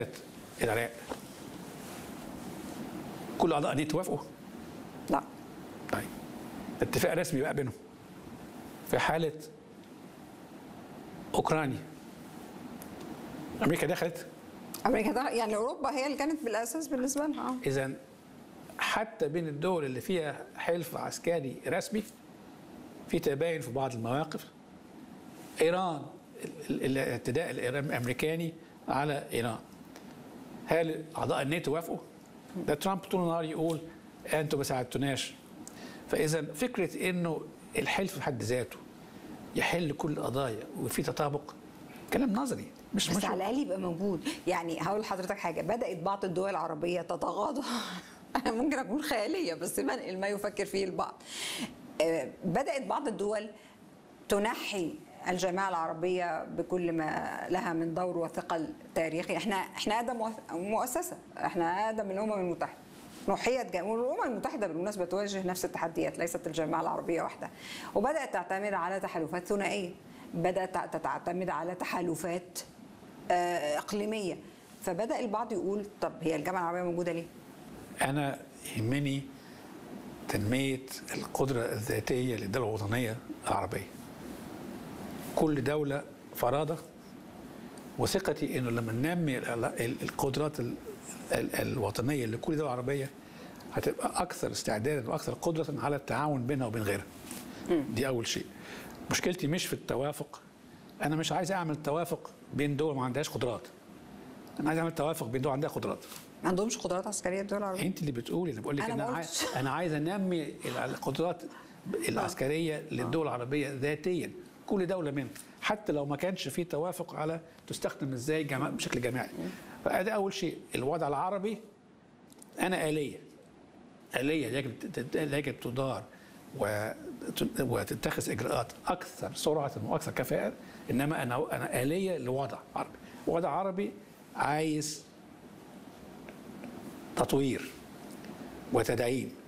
العراق كل اعضاء الناتو وافقوا لا طيب اتفاق رسمي بقى بينهم في حاله اوكرانيا امريكا دخلت امريكا ده يعني اوروبا هي اللي كانت بالاساس بالنسبه لها آه. اذا حتى بين الدول اللي فيها حلف عسكري رسمي في تباين في بعض المواقف ايران ال- ال- الاعتداء الإيران- الامريكاني على ايران هل اعضاء الناتو وافقوا؟ ده ترامب طول النهار يقول انتوا ما ساعدتوناش فاذا فكره انه الحلف في حد ذاته يحل كل القضايا وفي تطابق كلام نظري مش بس مش على الاقل يبقى موجود يعني هقول لحضرتك حاجه بدات بعض الدول العربيه تتغاضى انا ممكن اكون خياليه بس بنقل ما يفكر فيه البعض آه، بدات بعض الدول تنحي الجامعه العربيه بكل ما لها من دور وثقل تاريخي احنا احنا اقدم مؤسسه احنا اقدم الامم المتحده نحيت جا- والامم المتحده بالمناسبه تواجه نفس التحديات ليست الجامعه العربيه وحدها وبدات تعتمد على تحالفات ثنائيه بدات تع- تعتمد على تحالفات آه، اقليميه فبدا البعض يقول طب هي الجامعه العربيه موجوده ليه؟ انا يهمني تنميه القدره الذاتيه للدوله الوطنيه العربيه كل دوله فرادة وثقتي انه لما ننمي ال- ال- القدرات ال- ال- الوطنيه لكل دوله عربيه هتبقى اكثر استعدادا واكثر قدره على التعاون بينها وبين غيرها دي اول شيء مشكلتي مش في التوافق انا مش عايز اعمل توافق بين دول ما عندهاش قدرات انا عايز اعمل توافق بين دول عندها قدرات ما عندهمش قدرات عسكريه الدول العربيه انت اللي بتقولي انا بقول لك أنا انا ما عايز قلتش. انا عايز انمي القدرات العسكريه للدول العربيه ذاتيا كل دوله منهم حتى لو ما كانش في توافق على تستخدم ازاي جما... بشكل جماعي فده اول شيء الوضع العربي انا آلية آلية يجب تت- يجب تدار وت- وتتخذ اجراءات اكثر سرعه واكثر كفاءه انما انا انا آلية لوضع عربي وضع عربي عايز تطوير وتدعيم